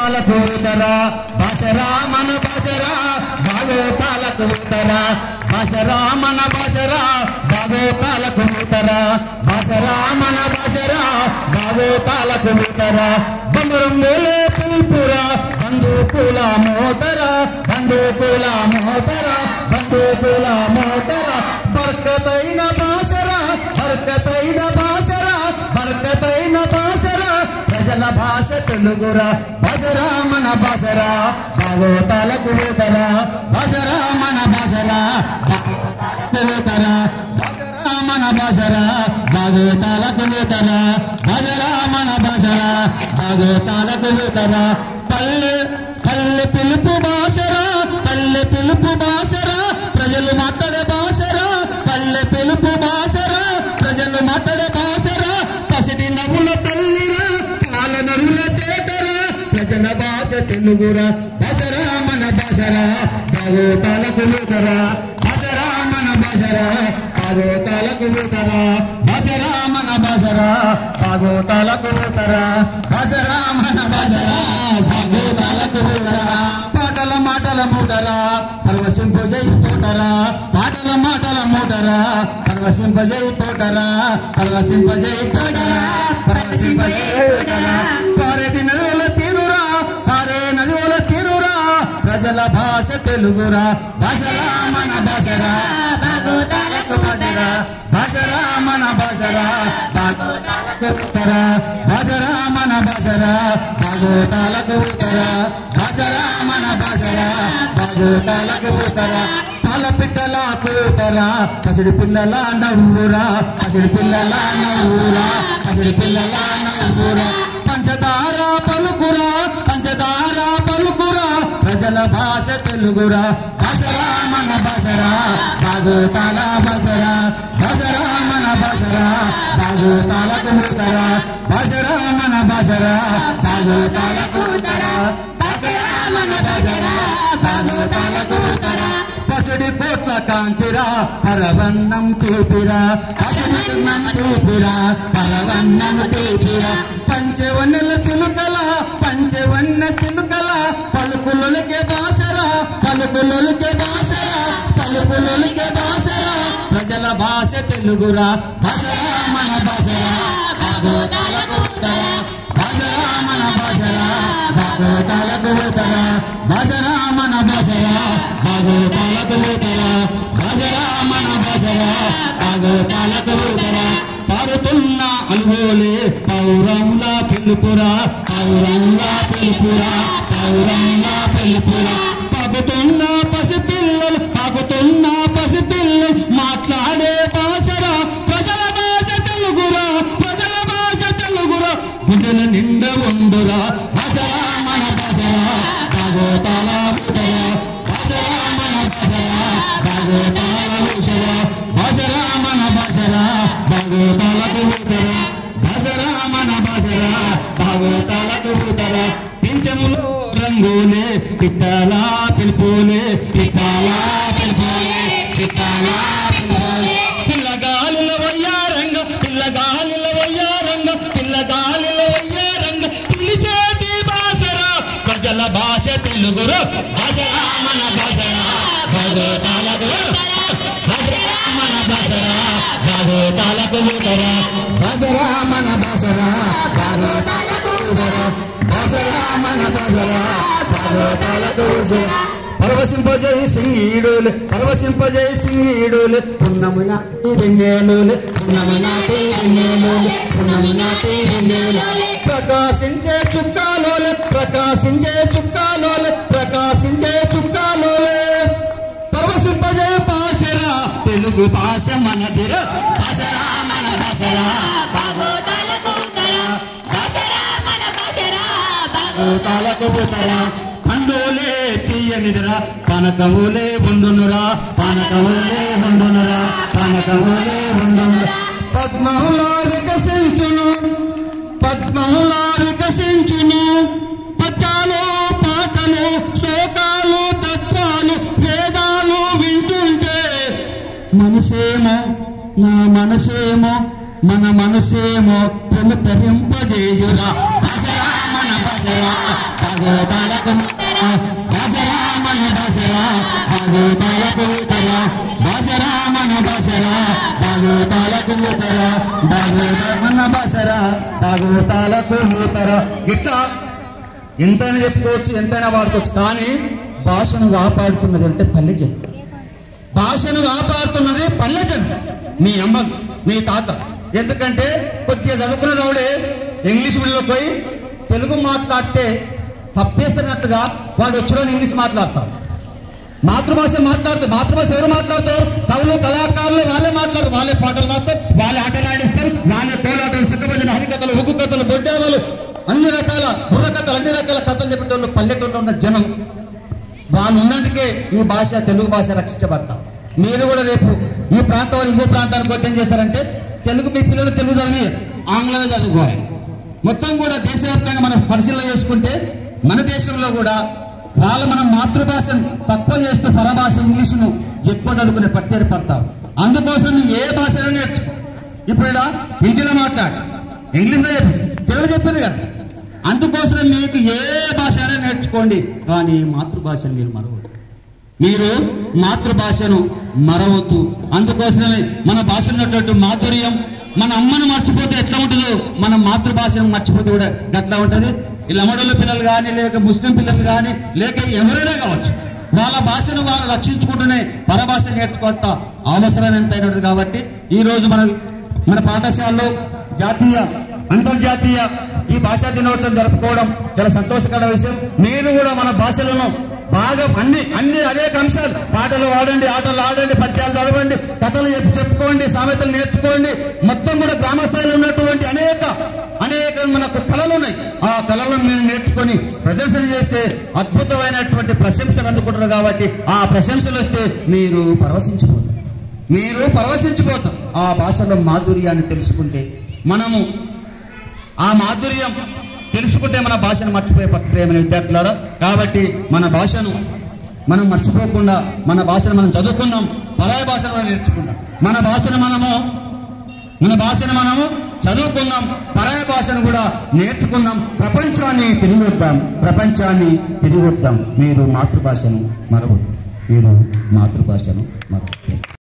భాగోతాలకు ఉదరా భాషరా మన భాషరా భాగోతాలకు ఉదరా భాషరా మన భాషరా భాగోతాలకు ఉదరా భాషరా మన భాషరా భాగోతాలకు ఉదరా బమరంబోలే పుల్పురా బంధుకుల మోతర బంధుకుల మోతర బంధుకుల మోతర బర్కతైన భాషరా బర్కతైన భాషరా బర్కతైన భాషరా ప్రజల భాష తెలుగురా భాషరా మన భాషరా భాగోతాలకు ఊతరా భాషరా మన భాషరా ఊతరా భాషరా మన భాషరా భాగోతాలకు ఊతరా భాషరా మన భాషరా భాగోతాలకు ఊతరా పల్లె పల్లె పిలుపు భాషరా పల్లె పిలుపు భాషరా ప్రజలు మాట్లాడే భాషరా పల్లె పిలుపు భాషరా ప్రజలు మాట్లాడే భాషరా పసిడి నవ్వుల తల్లిరా పాల నరుల తేటరా ప్రజల భాష తెలుగురా భాషరా మన భాషరా భాగోతాలకు ఊతరా భాషరా మన భాషరా భాగోతాలకు ఊతరా భాషరా మన భాషరా భాగోతాలకు ఊతరా భాషరా మన భాషరా భాగోతాలకు ఊతరా పాటల మాటల మూటరా పరవశింపజై తోటరా పాటల మాటల మూటరా పరవశింపజై తోటరా పరవశింపజై తోటరా పరవశింపజై తోటరా పారేటి నదుల తీరురా పారే నదుల తీరురా ప్రజల భాష తెలుగురా భాషరా మన భాషరా భాగోతాలకు భాషరా భాషరా మన భాషరా భాగోతాలకు ఉత్తరా భాషరా మన భాషరా భాగోతాలకు ఉత్తరా భాషరా మన భాషరా భాగోతాలకు ఉత్తరా పాల పిట్టల కూతరా పసిడి పిల్లల నవ్వురా పసిడి పిల్లల నవ్వురా పసిడి పిల్లల నవ్వురా పంచదార పలుకురా పంచదార పలుకురా ప్రజల భాష తెలుగురా భాషరా మన భాషరా భాగోతాల భాషరా భాషరా మన భాషరా భాగోతాలకు మూతరా భాషరా మన భాషరా భాగోతాలకు ఉతరా భాషరా మన భాషరా భాగోతాలకు ఉతరా పసిడి కోట్ల కాంతిరా పరవన్నం తీపిరా పసిడిన్నం తీపిరా పరవన్నం తీపిరా పంచవన్నెల చిలుకల పంచవన్న చిలుకల పలుకులొలికే బాసరా పలుకులొలికే బాసరా పలుకులొలికే బాసరా ప్రజల భాష తెలుగురా భాషరా మన భాషరా భాగోతాలకు ఉత్తరా భాషరా మన భాషరా భాగోతాలకు ఉత్తరా భాషరా మన భాషరా భాగోతాలకు ఉత్తరా భాషరా మన భాషరా భాగోతాలకు ఉత్తరా పారుతున్న అలుగోలే పౌరంలా పిలుపురా పౌరంలా పిలుపురా పౌరంలా పిలుపురా పగుతున్న పసిపిల్లలు పగుతున్న పసిపిల్లలు మాట్లాడే భాషరా ప్రజల భాష తెలుగురా ప్రజల భాష తెలుగురా గుండెల నిండా ఉండురా భాషరా మన భాషరా భాగోతాల ఉదరా భాషరా మన భాషరా భాగోతాల ఉసరా భాషరా మన భాషరా భాగోతాలకు ఉదరా భాషరా మన భాషరా భాగోతాలకు ఉదరా పింఛములో రంగులే పిట్టాలా పిలుపులే పిట్టాలా పిలుపులే పిట్టాలా పిలుపులే పిల్లగాలిల వయ్యారంగ పిల్లగాలిల వయ్యారంగ పిల్లగాలిల వయ్యారంగ పిలిచేటి భాషరా ప్రజల భాష తెలుగురు భాషరా మన భాషరా భగవతాలకు భాషరా మన భాషరా భగవతాలకు ఉదరా భాషరా మన భాషరా భగవతాలకు ఉదరా భాషరా మన భాషరా భగవతాలకు ఉదరా పరవశింపజై సింగీడులు పరవశింపజై సింగీడులు పున్నము నాటి వెన్నెలులు పున్నము నాటి వెన్నెలులు పున్నము నాటి వెన్నెలులు ప్రకాశించే చుక్కాలోలు ప్రకాశించే చుక్కాలోలు ప్రకాశించే చుక్కాలోలు పరవశింపజై పాసరా తెలుగు భాష మనదిర భాషరా మన భాషరా భాగోతాలకు ఉత్తరా భాషరా మన భాషరా భాగో భూతాలకు పుతరా కండోలే తీయనిదిరా పానకములే ఉండునురా పానకములే ఉండునురా పానకములే ఉండునురా పద్మములా వికసించును పద్మములా వికసించును పద్యాలు పాటలు శ్లోకాలు తత్వాలు వేదాలు వింటుంటే మనసేమో నా మనసేమో మన మనసేమో పునతరింపజేయురా భాషరా మన భాషరా భాగోతాలకు మూతర భాషరా మన భాషరా భాగోతాలకు మూతర భాషరా మన భాషరా భాగోతాలకు మూతర భాగోత మన భాషరా భాగోతాలకు మూతర ఇట్లా ఎంతైనా చెప్పుకోవచ్చు ఎంతైనా వాడుకోవచ్చు కానీ భాషను కాపాడుతున్నది అంటే పల్లె జనం భాషను కాపాడుతున్నది పల్లె జనం మీ అమ్మ మీ తాత ఎందుకంటే కొద్దిగా చదువుకున్న రావుడే ఇంగ్లీష్ మీడియంలో పోయి తెలుగు మాట్లాడితే తప్పేస్తున్నట్టుగా వాడు వచ్చిన ఇంగ్లీష్ మాట్లాడతారు మాతృభాష మాట్లాడుతారు మాతృభాష ఎవరు మాట్లాడతారు కవులు కళాకారులు వాళ్ళే మాట్లాడతారు వాళ్ళే పాటలు రాస్తారు వాళ్ళే ఆటలు ఆడిస్తారు వాళ్ళే కోలాటలు చిక్కబడిన హరికథలు ఉగ్గు కథలు బొడ్డేవాళ్ళు అన్ని రకాల బుర్ర కథలు అన్ని రకాల కథలు చెప్పేటోళ్ళు పల్లెటూరులో ఉన్న జనం వాళ్ళు ఉన్నందుకే ఈ భాష తెలుగు భాష రక్షించబడతాం మీరు కూడా రేపు ఈ ప్రాంతం వాళ్ళు ఇంకో ప్రాంతానికి పోతే ఏం చేస్తారంటే తెలుగు మీ పిల్లలు తెలుగు చదివి ఆంగ్లమే చదువుకోవాలి మొత్తం కూడా దేశవ్యాప్తంగా మనం పరిశీలన చేసుకుంటే మన దేశంలో కూడా వాళ్ళు మన మాతృభాషను తక్కువ చేస్తూ పరభాష ఇంగ్లీషును ఎక్కువ చదువుకునే పట్టేరు పడతారు అందుకోసం నువ్వు ఏ భాషలో నేర్చుకో ఇప్పుడు ఈడ హిందీలో మాట్లాడు ఇంగ్లీష్లో చెప్పు తెలుగు చెప్పారు కదా అందుకోసం మీకు ఏ భాష అయినా నేర్చుకోండి కానీ మాతృభాషను మీరు మరవద్దు మీరు మాతృభాషను మరవద్దు అందుకోసమే మన భాష ఉన్నటువంటి మాధుర్యం మన అమ్మను మర్చిపోతే ఎట్లా ఉంటుందో మన మాతృభాషను మర్చిపోతే కూడా ఎట్లా ఉంటుంది ఈ లమడోళ్ళ పిల్లలు కానీ లేక ముస్లిం పిల్లలు కానీ లేక ఎవరైనా కావచ్చు వాళ్ళ భాషను వారు రక్షించుకుంటూనే పరభాష నేర్చుకోవత అవసరం ఎంతైనా ఉంటుంది కాబట్టి ఈ రోజు మన మన పాఠశాలలో జాతీయ అంతర్జాతీయ ఈ భాషా దినోత్సవం జరుపుకోవడం చాలా సంతోషకర విషయం నేను కూడా మన భాషలను బాగా అన్ని అన్ని అనేక అంశాలు పాటలు ఆడండి ఆటలు ఆడండి పద్యాలు చదవండి కథలు చెప్పి చెప్పుకోండి సామెతలు నేర్చుకోండి మొత్తం కూడా గ్రామ స్థాయిలో ఉన్నటువంటి అనేక అనేక మనకు కళలు ఉన్నాయి ఆ కళలను మీరు నేర్చుకొని ప్రదర్శన చేస్తే అద్భుతమైనటువంటి ప్రశంసలు అందుకుంటారు కాబట్టి ఆ ప్రశంసలు వస్తే మీరు పరవశించిపోతారు మీరు పరవశించిపోతాం ఆ భాషలో మాధుర్యాన్ని తెలుసుకుంటే మనము ఆ మాధుర్యం తెలుసుకుంటే మన భాషను మర్చిపోయే ప్రక్రియమైన విద్యార్థులారా కాబట్టి మన భాషను మనం మర్చిపోకుండా మన భాషను మనం చదువుకుందాం పరాయి భాషను కూడా నేర్చుకుందాం మన భాషను మనము మన భాషను మనము చదువుకుందాం పరాయి భాషను కూడా నేర్చుకుందాం ప్రపంచాన్ని తిరిగొద్దాం ప్రపంచాన్ని తిరిగొద్దాం మీరు మాతృభాషను మరవద్దు మీరు మాతృభాషను మరవద్దు